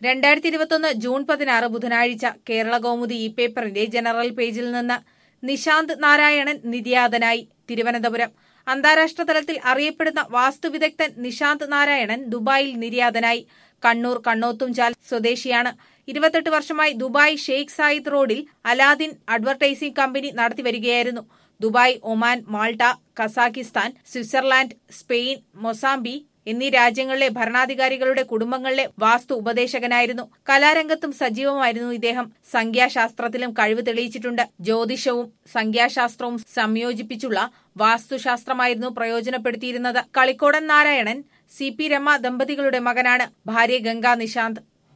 രണ്ടായിരത്തി ഇരുപത്തൊന്ന് ജൂൺ പതിനാറ് ബുധനാഴ്ച കേരള കൗമുദി ഇ പേപ്പറിന്റെ ജനറൽ പേജിൽ നിന്ന് നിശാന്ത് നാരായണൻ നിര്യാതനായി തിരുവനന്തപുരം അന്താരാഷ്ട്ര തലത്തിൽ അറിയപ്പെടുന്ന വാസ്തുവിദഗ്ധൻ നിശാന്ത് നാരായണൻ ദുബായിൽ നിര്യാതനായി കണ്ണൂർ കണ്ണോത്തുംചാൽ സ്വദേശിയാണ് ഇരുപത്തെട്ട് വർഷമായി ദുബായ് ഷെയ്ഖ് സായിദ് റോഡിൽ അലാദിൻ അഡ്വർടൈസിംഗ് കമ്പനി നടത്തിവരികയായിരുന്നു Dubai Oman Malta Kazakhstan Switzerland Spain Mozambique എന്നീ രാജ്യങ്ങളിലെ ഭരണാധികാരികളുടെ കുടുംബങ്ങളിലെ വാസ്തു ഉപദേശകനായിരുന്നു കലാരംഗത്തും സജീവമായിരുന്നു ഇദ്ദേഹം സംഖ്യാശാസ്ത്രത്തിലും കഴിവ് തെളിയിച്ചിട്ടുണ്ട് ജ്യോതിഷവും സംഖ്യാശാസ്ത്രവും സംയോജിപ്പിച്ചുള്ള വാസ്തുശാസ്ത്രമായിരുന്നു പ്രയോജനപ്പെടുത്തിയിരുന്നത് കളിക്കോടൻ നാരായണൻ സി പി രമ ദമ്പതികളുടെ മകനാണ് ഭാര്യ ഗംഗാ നിശാന്ത്